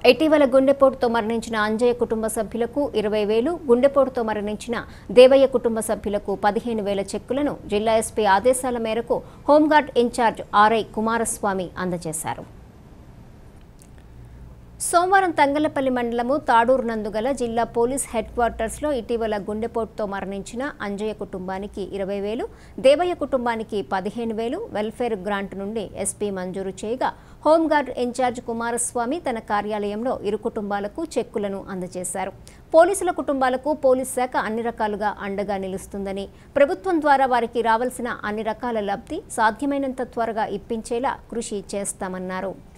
ఇటీవల గుండెపోటుతో మరణించిన అంజయ్య కుటుంబ సభ్యులకు ఇరవై వేలు గుండెపోటుతో మరణించిన దేవయ్య కుటుంబ సభ్యులకు పదిహేను వేల చెక్కులను జిల్లా ఎస్పీ ఆదేశాల మేరకు హోంగార్డ్ ఇన్ఛార్జ్ ఆర్ఐ కుమారస్వామి అందజేశారు సోమవారం తంగలపల్లి మండలము తాడూరు నందుగల జిల్లా పోలీస్ హెడ్ క్వార్టర్స్లో ఇటీవల గుండెపోటుతో మరణించిన అంజయ్య కుటుంబానికి ఇరవై వేలు దేవయ్య కుటుంబానికి పదిహేను వేలు వెల్ఫేర్ గ్రాంట్ నుండి ఎస్పీ మంజూరు చేయగా హోంగార్డ్ ఇన్ఛార్జ్ కుమారస్వామి తన కార్యాలయంలో ఇరు కుటుంబాలకు చెక్కులను అందజేశారు పోలీసుల కుటుంబాలకు పోలీస్ శాఖ అన్ని రకాలుగా అండగా నిలుస్తుందని ప్రభుత్వం ద్వారా వారికి రావాల్సిన అన్ని రకాల లబ్ధి సాధ్యమైనంత త్వరగా ఇప్పించేలా కృషి చేస్తామన్నారు